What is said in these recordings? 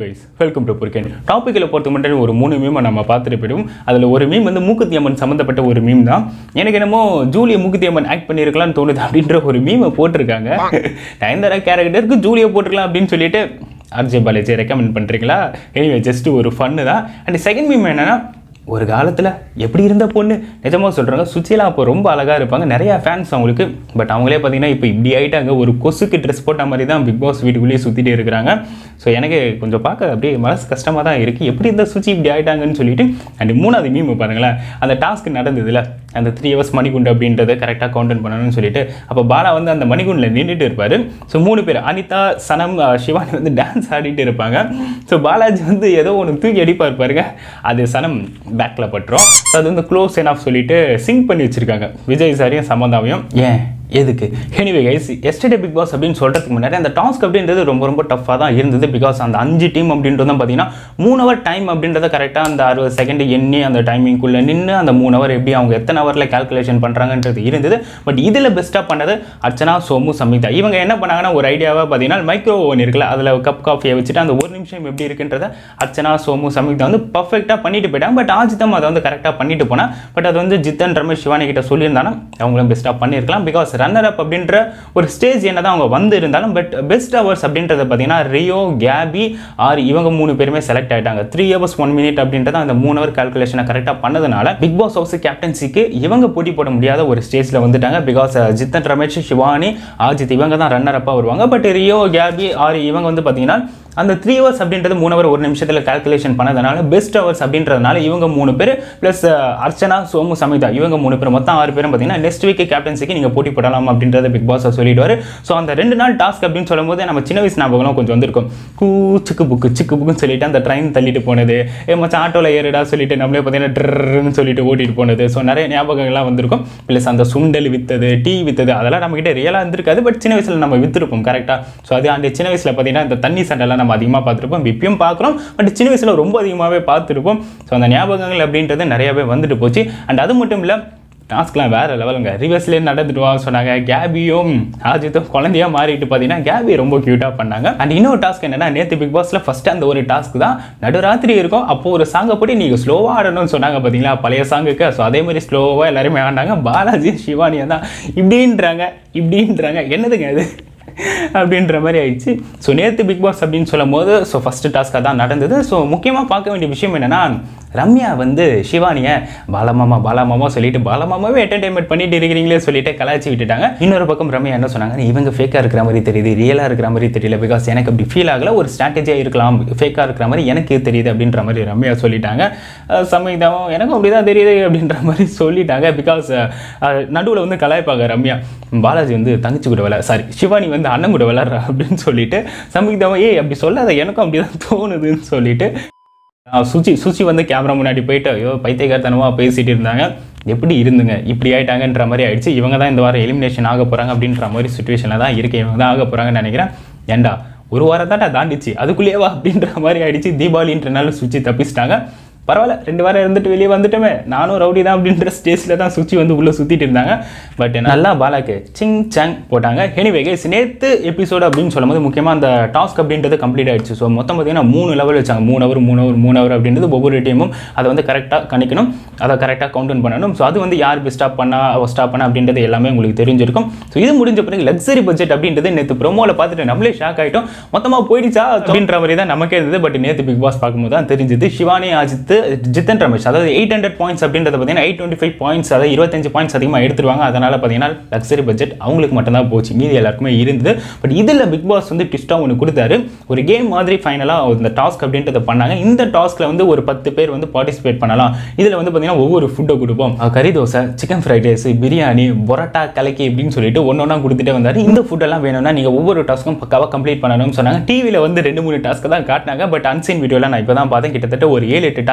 guys welcome to புர்கேன் டாப்பிக்கில் பொறுத்த மட்டும் ஒரு மூணு மீமை நம்ம பார்த்துட்டு போயிடும் அதில் ஒரு மீம் வந்து மூக்குத்தி அம்மன் சம்மந்தப்பட்ட ஒரு மீம் தான் எனக்கு என்னமோ ஜூலியை மூக்குத்தி அம்மன் ஆக்ட் பண்ணியிருக்கலாம்னு தோணுது அப்படின்ற ஒரு மீமை போட்டிருக்காங்க நயன்தாரா கேரக்டருக்கு ஜூலியை போட்டிருக்கலாம் அப்படின்னு சொல்லிட்டு ஆர்ஜே பாலாஜி ரெக்கமெண்ட் பண்ணுறீங்களா எனிவே ஜஸ்ட் ஒரு ஃபன்னு தான் அண்ட் செகண்ட் மீம் என்னன்னா ஒரு காலத்தில் எப்படி இருந்த பொண்ணு நிஜமாக சொல்கிறாங்க சுச்சிலா அப்போ ரொம்ப அழகாக இருப்பாங்க நிறையா ஃபேன்ஸ் அவங்களுக்கு பட் அவங்களே பார்த்தீங்கன்னா இப்போ இப்படி ஆகிட்டாங்க ஒரு கொசுக்கு ட்ரெஸ் போட்ட மாதிரி தான் பிக் பாஸ் வீட்டுக்குள்ளேயே சுற்றிட்டே இருக்கிறாங்க ஸோ எனக்கு கொஞ்சம் பார்க்க அப்படியே மனசு கஷ்டமாக தான் இருக்குது எப்படி இருந்த சுச்சி இப்படி ஆகிட்டாங்கன்னு சொல்லிட்டு அண்ட் மூணாவது மீம் பாருங்களேன் அந்த டாஸ்க் நடந்ததுல அந்த த்ரீ ஹவர்ஸ் மணிகுண்டு அப்படின்றத கரெக்டாக கவுண்டர் பண்ணணும்னு சொல்லிட்டு அப்போ பாலா வந்து அந்த மணிகுண்டில் நின்றுட்டு இருப்பார் ஸோ மூணு பேர் அனிதா சனம் அஹ், சிவானி வந்து டான்ஸ் ஆடிட்டு இருப்பாங்க ஸோ பாலாஜி வந்து ஏதோ ஒன்று தூக்கி அடிப்பார் பாருங்க அது சனம் பேக்கில் பட்டுரும் ஸோ அது வந்து க்ளோஸ் என் ஆஃப் சொல்லிட்டு சிங்க் பண்ணி வச்சிருக்காங்க விஜய் சாரியும் சம்மந்தாவையும் ஏன் எதுக்கு எனிவே கைஸ் எஸ்டே பிக் பாஸ் அப்படின்னு சொல்கிறதுக்கு முன்னாடி அந்த டாஸ்க் அப்படின்றது ரொம்ப ரொம்ப டஃப்பாக தான் இருந்தது பிகாஸ் அந்த அஞ்சு டீம் அப்படின்றது தான் பார்த்தீங்கன்னா மூணு ஹவர் டைம் அப்படின்றத கரெக்டாக அந்த அறுபது செகண்ட் எண்ணி அந்த டைமிங்குள்ளே நின்று அந்த மூணு ஹவர் எப்படி அவங்க எத்தனை ஹவரில் கால்குலேஷன் பண்ணுறாங்கன்றது இருந்தது பட் இதில் பெஸ்ட்டாக பண்ணது அர்ச்சனா சோமு சமிதா இவங்க என்ன பண்ணாங்கன்னா ஒரு ஐடியாவாக பார்த்தீங்கன்னா மைக்ரோ ஓவன் இருக்குல்ல அதில் கப் காஃபியை வச்சுட்டு அந்த ஒரு நிமிஷம் எப்படி இருக்குன்றத அர்ச்சனா சோமு சமிதா வந்து பர்ஃபெக்டாக பண்ணிட்டு போயிட்டாங்க பட் ஆஜிதம் அதை வந்து கரெக்டாக பண்ணிட்டு போனா பட் அது வந்து ஜித்தன் ரமேஷ் சிவானி கிட்ட சொல்லியிருந்தாலும் அவங்களும் பெஸ்ட்டாக பண்ணியிருக்கலாம் பிகாஸ் ரன்னர் அப் அப்படின்ற ஒரு ஸ்டேஜ் என்ன தான் அவங்க வந்து இருந்தாலும் பட் பெஸ்ட் ஹவர்ஸ் அப்படின்றத பார்த்தீங்கன்னா ரியோ கேபி ஆர் இவங்க மூணு பேருமே செலக்ட் ஆயிட்டாங்க த்ரீ ஹவர்ஸ் ஒன் மினிட் அப்படின்றத அந்த மூணு ஹவர் கால்குலேஷனை கரெக்டாக பண்ணதுனால பிக் பாஸ் ஹவுஸ் கேப்டன்சிக்கு இவங்க போட்டி போட முடியாத ஒரு ஸ்டேஜில் வந்துட்டாங்க பிகாஸ் ஜித்தன் ரமேஷ் சிவானி ஆஜித் இவங்க தான் ரன்னர் அப்பாக வருவாங்க பட் ரியோ கேபி ஆர் இவங்க வந்து பார்த்தீங்கன்னா அந்த த்ரீ ஹவர்ஸ் அப்படின்றது மூணு ஹவர் ஒரு நிமிஷத்தில் கால்குலேஷன் பண்ணதுனால பெஸ்ட் ஹவர்ஸ் அப்படின்றதுனால இவங்க மூணு பேர் ப்ளஸ் அர்ச்சனா சோமு சமிதா இவங்க மூணு பேர் மொத்தம் ஆறு பேரும் பார்த்தீங்கன்னா நெக்ஸ்ட் வீக் கேப்டன்சிக்கு நீங்கள் போட்டி போடலாம் அப்படின்றத பிக் பாஸ் சொல்லிடுவார் ஸோ அந்த ரெண்டு நாள் டாஸ்க் அப்படின்னு சொல்லும்போது நம்ம சின்ன வயசு ஞாபகம் கொஞ்சம் வந்திருக்கும் கூ சிக்கு புக்கு சிக்கு புக்குன்னு சொல்லிட்டு அந்த ட்ரெயின் தள்ளிட்டு போனது ஏ மச்சான் ஆட்டோவில் ஏறுடா சொல்லிட்டு நம்மளே பார்த்தீங்கன்னா ட்ருன்னு சொல்லிட்டு ஓட்டிட்டு போனது ஸோ நிறைய ஞாபகங்கள்லாம் வந்திருக்கும் ப்ளஸ் அந்த சுண்டல் வித்தது டீ வித்தது அதெல்லாம் நம்மகிட்ட ரியலாக இருந்திருக்காது பட் சின்ன வயசில் நம்ம வித்துருப்போம் கரெக்டாக ஸோ அது அந்த சின்ன வயசில் பார்த்தீங்கன்னா இந்த தண்ணி சண்டைலாம் நம்ம அதிகமாக பார்த்துருப்போம் இப்பயும் பார்க்குறோம் பட் சின்ன வயசில் ரொம்ப அதிகமாகவே பார்த்துருப்போம் ஸோ அந்த ஞாபகங்கள் அப்படின்றது நிறையவே வந்துட்டு போச்சு அண்ட் அது மட்டும் இல்லை டாஸ்க்லாம் வேறு லெவலுங்க ரிவர்ஸ்லேயே நடந்துட்டு வா சொன்னாங்க கேபியும் ஆஜித்தும் குழந்தையா மாறிட்டு பார்த்தீங்கன்னா கேபி ரொம்ப க்யூட்டாக பண்ணாங்க அண்ட் இன்னொரு டாஸ்க் என்னன்னா நேற்று பிக் பாஸில் ஃபஸ்ட்டு அந்த ஒரு டாஸ்க் தான் நடுராத்திரி இருக்கும் அப்போ ஒரு சாங்கை போட்டு நீங்கள் ஸ்லோவாக ஆடணும்னு சொன்னாங்க பார்த்தீங்களா பழைய சாங்குக்கு ஸோ அதே மாதிரி ஸ்லோவாக எல்லாருமே ஆடினாங்க பாலாஜி சிவானியா தான் இப்படின்றாங்க இப்படின்றாங்க என்னதுங்க இது அப்படின்ற மாதிரி ஆயிடுச்சு ஸோ நேற்று பிக் பாஸ் அப்படின்னு சொல்லும் போது ஸோ ஃபஸ்ட்டு டாஸ்க்காக தான் நடந்தது ஸோ முக்கியமாக பார்க்க வேண்டிய விஷயம் என்னென்னா ரம்யா வந்து சிவானியை பாலமாமா பாலமாமா சொல்லிட்டு பாலமாமாவே என்டர்டைன்மெண்ட் பண்ணிட்டு இருக்கிறீங்களே சொல்லிட்டு கலாச்சி விட்டுட்டாங்க இன்னொரு பக்கம் ரம்யா என்ன சொன்னாங்க இவங்க ஃபேக்காக இருக்கிற மாதிரி தெரியுது ரியலாக இருக்கிற மாதிரி தெரியல பிகாஸ் எனக்கு அப்படி ஃபீல் ஆகல ஒரு ஸ்ட்ராட்டஜியாக இருக்கலாம் ஃபேக்காக இருக்கிற மாதிரி எனக்கு தெரியுது அப்படின்ற மாதிரி ரம்யா சொல்லிட்டாங்க அஹ் சமீதாவும் எனக்கும் அப்படி தான் தெரியுது அப்படின்ற மாதிரி சொல்லிட்டாங்க பிகாஸ் நடுவில் வந்து கலாய்ப்பாங்க ரம்யா பாலாஜி வந்து தங்கச்சி கூட விளையாட சாரி சிவானி வந்து அண்ணன் கூட விளையாடுறா அப்படின்னு சொல்லிட்டு சமீதாவும் ஏய் அப்படி சொல்லாத எனக்கும் அப்படி தான் தோணுதுன்னு சொல்லிட்டு ஆஹ் சுச்சி சுச்சி வந்து கேமரா முன்னாடி போயிட்டு ஐயோ பைத்தியகார்த்தனமாக பேசிட்டு இருந்தாங்க எப்படி இருந்துங்க இப்படி ஆயிட்டாங்கன்ற மாதிரி ஆயிடுச்சு இவங்க தான் இந்த வாரம் எலிமினேஷன் ஆக போகிறாங்க அப்படின்ற மாதிரி சுச்சுவேஷனில் தான் இருக்கு இவங்க தான் ஆக போகிறாங்கன்னு நினைக்கிறேன் ஏண்டா ஒரு வாரம் தாண்டா தாண்டிச்சு அதுக்குள்ளேயேவா அப்படின்ற மாதிரி ஆயிடுச்சு தீபாவளின்றனால சுச்சி தப்பிச்சிட்டாங்க பரவாயில்ல ரெண்டு வாரம் இருந்துட்டு வெளியே வந்துட்டுமே நானும் ரவுடி தான் அப்படின்ற ஸ்டேஜில் தான் சுற்றி வந்து உள்ளே சுற்றிட்டு இருந்தாங்க பட் நல்லா பாலாக்கு சிங் சங் போட்டாங்க எனிவே கைஸ் நேற்று எபிசோடு அப்படின்னு சொல்லும்போது முக்கியமாக அந்த டாஸ்க் அப்படின்றது கம்ப்ளீட் ஆயிடுச்சு ஸோ மொத்தம் பார்த்தீங்கன்னா மூணு லெவல் வச்சாங்க மூணு ஹவர் மூணு ஹவர் மூணு ஹவர் அப்படின்றது ஒவ்வொரு டீமும் அதை வந்து கரெக்டாக கணிக்கணும் அதை கரெக்டாக கவுண்ட் பண்ணணும் ஸோ அது வந்து யார் பெஸ்ட்டாக பண்ணா ஸ்டாப் பண்ணா அப்படின்றது எல்லாமே உங்களுக்கு தெரிஞ்சிருக்கும் ஸோ இது முடிஞ்ச பிறகு லக்ஸரி பட்ஜெட் அப்படின்றது நேற்று ப்ரோமோவில் பார்த்துட்டு நம்மளே ஷாக் ஆகிட்டோம் மொத்தமாக போயிடுச்சா அப்படின்ற மாதிரி தான் நமக்கே இருந்தது பட் நேற்று பிக் பாஸ் பார்க்கும்போது தான் தெரிஞ்சது சிவானி அஜித் ஜித்தன் ரமேஷ் அதாவது எயிட் ஹண்ட்ரட் பாயிண்ட்ஸ் அப்படின்றத பார்த்தீங்கன்னா எயிட் டுவெண்ட்டி ஃபைவ் பாயிண்ட்ஸ் அதாவது இருபத்தஞ்சு பாயிண்ட்ஸ் அதிகமாக எடுத்துருவாங்க அதனால் பார்த்தீங்கன்னா லக்ஸரி பட்ஜெட் அவங்களுக்கு மட்டும்தான் போச்சு மீதி எல்லாருக்குமே இருந்தது பட் இதில் பிக் பாஸ் வந்து ட்விஸ்ட்டாக ஒன்று கொடுத்தாரு ஒரு கேம் மாதிரி ஃபைனலாக இந்த டாஸ்க் அப்படின்றத பண்ணாங்க இந்த டாஸ்க்கில் வந்து ஒரு பத்து பேர் வந்து பார்ட்டிசிபேட் பண்ணலாம் இதில் வந்து பார்த்தீங்கன்னா ஒவ்வொரு ஃபுட்டை கொடுப்போம் அஹ் கறி dosa chicken fried rice biryani parotta கலக்கி அப்படின்னு சொல்லிட்டு ஒன்று ஒன்றா கொடுத்துட்டே வந்தார் இந்த ஃபுட்டெல்லாம் வேணும்னா நீங்கள் ஒவ்வொரு டாஸ்க்கும் பக்காவாக கம்ப்ளீட் பண்ணணும்னு சொன்னாங்க டிவியில் வந்து ரெண்டு மூணு டாஸ்க்கு தான் காட்டினாங்க பட் அன்சைன் வீடியோவில் நான் இப்போ தான் பார்த்தேன் கிட்டத்தட்ட ஒரு ஏழு எட்டு டாஸ்க்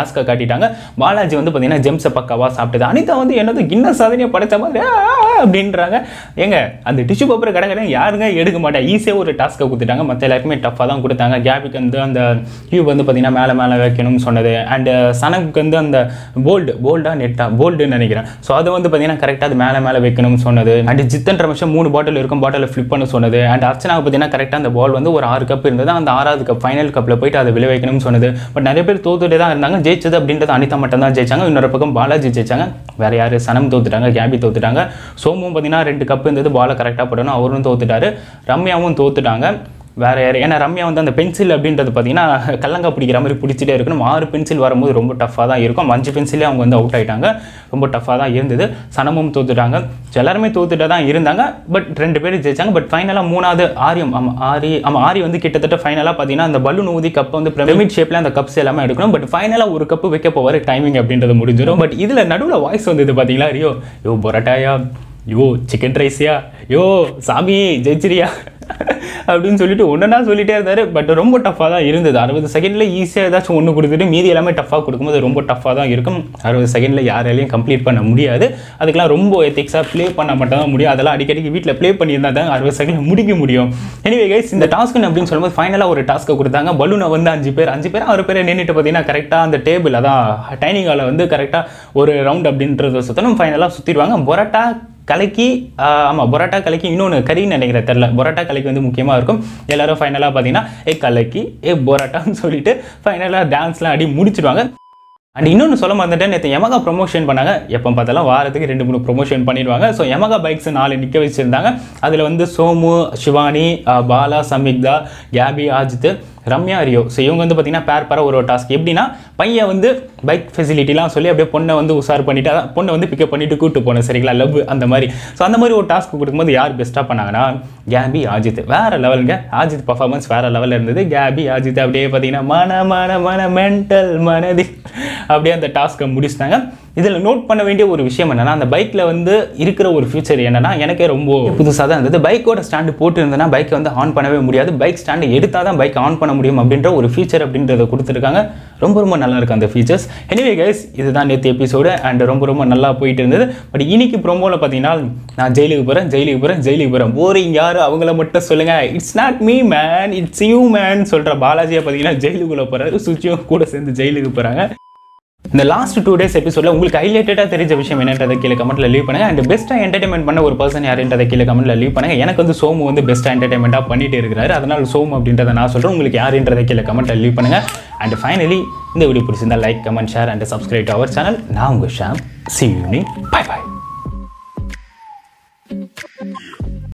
டாஸ்க்கை காட்டிட்டாங்க பாலாஜி வந்து பார்த்தீங்கன்னா ஜெம்ஸை பக்காவாக சாப்பிட்டது அனிதா வந்து என்னது கின்ன சாதனையை படைச்ச மாதிரி "ஆ, ஆ, ஆ" அப்படின்றாங்க ஏங்க அந்த டிஷ்யூ பேப்பர் கடை கடை யாருங்க எடுக்க மாட்டேன் ஈஸியாக ஒரு டாஸ்க்கை கொடுத்துட்டாங்க மற்ற எல்லாருக்குமே டஃப்பாக தான் கொடுத்தாங்க கேபிக்கு வந்து அந்த கியூப் வந்து பார்த்தீங்கன்னா மேலே மேலே வைக்கணும்னு சொன்னது அண்டு சனக்கு வந்து அந்த போல்டு போல்டா நெட்டா போல்டுன்னு நினைக்கிறேன் ஸோ அது வந்து பார்த்தீங்கன்னா கரெக்டாக அது மேலே மேலே வைக்கணும்னு சொன்னது அண்ட் ஜித்தன் ரமேஷன் மூணு பாட்டில் இருக்கும் பாட்டில் ஃப்ளிப் பண்ண சொன்னது அண்ட் அர்ச்சனாவுக்கு பார்த்தீங்கன்னா கரெக்டாக அந்த பால் வந்து ஒரு ஆறு கப் இருந்தது அந்த ஆறாவது கப் ஃபைனல் கப்பில் போயிட்டு அதை விளை வைக்கணும்னு சொன்னது பட் நிறைய பேர் தோத்துட்டே தான் இருந்தாங்க ஜெயிச்சது அப்படின்றது அனிதா மட்டும் தான் ஜெயிச்சாங்க இன்னொரு பக்கம் பாலாஜி ஜெயிச்சாங்க வேற யார் சனம் தோத்துட்டாங்க கேபி தோத்துட்டாங்க சோமும் பார்த்தீங்கன்னா ரெண்டு கப் இருந்தது பாலை கரெக்டாக போடணும் அவரும் தோத்துட்டாரு ரம்யாவும் தோத்துட்டாங்க வேற யார் ஏன்னா ரம்யா வந்து அந்த பென்சில் அப்படின்றது பார்த்தீங்கன்னா கல்லங்கா பிடிக்கிற மாதிரி பிடிச்சிட்டே இருக்கணும் ஆறு பென்சில் வரும்போது ரொம்ப டஃப்பாக தான் இருக்கும் அஞ்சு பென்சிலே அவங்க வந்து அவுட் ஆயிட்டாங்க ரொம்ப டஃப்பாக தான் இருந்தது சனமும் தோத்துட்டாங்க So, எல்லாருமே தோத்துட்டு தான் இருந்தாங்க பட் ரெண்டு பேரும் ஜெயிச்சாங்க பட் ஃபைனலாக மூணாவது ஆரியம் ஆமாம் ஆரி ஆமாம் ஆரி வந்து கிட்டத்தட்ட ஃபைனலாக பார்த்தீங்கன்னா அந்த பலூன் ஊதி கப்பை வந்து பிரமிட் ஷேப்பில் அந்த கப்ஸ் எல்லாமே எடுக்கணும் பட் ஃபைனலாக ஒரு கப்பு வைக்க போவார் டைமிங் அப்படின்றது முடிஞ்சிடும் பட் இதில் நடுவில் வாய்ஸ் வந்தது பார்த்தீங்களா ரியோ யோ பொரட்டாயா யோ சிக்கன் ரைஸியா யோ சாமி ஜெயிச்சிரியா அப்படின்னு சொல்லிட்டு ஒன்றா சொல்லிட்டே இருந்தார் பட் ரொம்ப டஃப்பாக தான் இருந்தது அறுபது செகண்டில் ஈஸியாக ஏதாச்சும் ஒன்று கொடுத்துட்டு மீதி எல்லாமே டஃப்பாக கொடுக்கும்போது ரொம்ப டஃப்பாக தான் இருக்கும் அறுபது செகண்டில் யாராலையும் கம்ப்ளீட் பண்ண முடியாது அதுக்கெல்லாம் ரொம்ப எத்திக்ஸாக ப்ளே பண்ண மட்டும் தான் முடியும் அதெல்லாம் அடிக்கடிக்கு வீட்டில் ப்ளே பண்ணியிருந்தா தான் அறுபது செகண்டில் முடிக்க முடியும் எனிவே கைஸ் இந்த டாஸ்க்கு அப்படின்னு சொல்லும்போது ஃபைனலாக ஒரு டாஸ்க்கை கொடுத்தாங்க பலூனை வந்து அஞ்சு பேர் அஞ்சு பேர் ஆறு பேர் நின்றுட்டு பார்த்தீங்கன்னா கரெக்டாக அந்த டேபிள் அதான் டைனிங் ஹாலில் வந்து கரெக்டாக ஒரு ரவுண்ட் அப்படின்றத சுற்றணும் ஃபைனலாக சுற்றிடுவாங்க பொரோட்டா கலக்கி ஆஹ் ஆமா பொரோட்டா கலக்கி இன்னொன்று கறின்னு நினைக்கிறேன் தெரில பொரோட்டா கலக்கி வந்து முக்கியமாக இருக்கும் எல்லாரும் ஃபைனலாக பார்த்தீங்கன்னா ஏ கலக்கி ஏ பொரோட்டான்னு சொல்லிட்டு ஃபைனலாக டான்ஸ்லாம் ஆடி முடிச்சிடுவாங்க அண்ட் இன்னொன்று சொல்ல மறந்துட்டேன் நேற்று யமகா ப்ரொமோஷன் பண்ணாங்க எப்போ பார்த்தாலும் வாரத்துக்கு ரெண்டு மூணு ப்ரொமோஷன் பண்ணிடுவாங்க ஸோ யமகா பைக்ஸ் நாலு நிற்க வச்சுருந்தாங்க அதில் வந்து சோமு சிவானி ஆஹ் பாலா சமிக்தா கேபி ஆஜித் ரம்யா ரியோ ஸோ இவங்க வந்து பார்த்தீங்கன்னா பேர் பேர ஒரு டாஸ்க் எப்படின்னா பையன் வந்து பைக் ஃபெசிலிட்டிலாம் சொல்லி அப்படியே பொண்ணை வந்து உஷார் பண்ணிட்டு அதான் பொண்ணை வந்து பிக்கப் பண்ணிட்டு கூட்டு போனேன் சரிங்களா லவ் அந்த மாதிரி ஸோ அந்த மாதிரி ஒரு டாஸ்க் கொடுக்கும்போது யார் பெஸ்ட்டாக பண்ணாங்கன்னா கேபி ஆஜித் வேற லெவலுங்க ஆஜித் பர்ஃபார்மன்ஸ் வேற லெவலில் இருந்தது கேபி ஆஜித் அப்படியே பார்த்தீங்கன்னா மன மன மன மென்டல் மனதி அப்படியே அந்த டாஸ்க்கை முடிச்சிட்டாங்க இதில் நோட் பண்ண வேண்டிய ஒரு விஷயம் என்னன்னா அந்த பைக்கில் வந்து இருக்கிற ஒரு ஃபியூச்சர் என்னன்னா எனக்கே ரொம்ப புதுசாக தான் இருந்தது பைக்கோட ஸ்டாண்டு போட்டு இருந்தேன்னா பைக்கை வந்து ஆன் பண்ணவே முடியாது பைக் ஸ்டாண்டு எடுத்தால் தான் பைக் ஆன் பண்ண முடியும் அப்படின்ற ஒரு ஃபீச்சர் அப்படின்றத கொடுத்துருக்காங்க ரொம்ப ரொம்ப நல்லா இருக்கு அந்த ஃபீச்சர்ஸ் எனிவே கைஸ் இதுதான் நேற்று எபிசோடு அண்ட் ரொம்ப ரொம்ப நல்லா போயிட்டு இருந்தது பட் இன்னைக்கு ப்ரோமோவில் பார்த்தீங்கன்னா நான் ஜெயிலுக்கு போகிறேன் ஜெயிலுக்கு போகிறேன் ஜெயிலுக்கு போகிறேன் போரிங் யார் அவங்கள மட்டும் சொல்லுங்க it's not me man it's you man சொல்கிற பாலாஜியை பார்த்தீங்கன்னா ஜெயிலுக்குள்ளே போகிறாரு சுச்சியும் கூட சேர்ந்து ஜெயிலுக்கு போகிறாங்க இந்த லாஸ்ட் டூ டேஸ் எபிசோட்ல உங்களுக்கு ஹைலைட்டடாக தெரிஞ்ச விஷயம் என்னன்றதை கீழே கமெண்ட்ல லீவ் பண்ணுங்க அண்ட் பெஸ்ட்டாக என்டர்டைன்மெண்ட் பண்ண ஒரு பர்சன் யாருன்றதை கீழே கமெண்ட்ல லீவ் பண்ணுங்க எனக்கு வந்து சோமு வந்து பெஸ்ட்டாக என்டர்டைன்மெண்ட்டாக பண்ணிட்டு இருக்கிறாரு அதனால சோமு அப்படின்றத நான் சொல்றேன் உங்களுக்கு யாருன்றதை கீழே கமெண்ட்ல லீவ் பண்ணுங்க அண்ட் ஃபைனலி இந்த வீடியோ பிடிச்சிருந்தா like comment share and subscribe to our channel நான் உங்கள் ஷாம் சி யூனி பை பை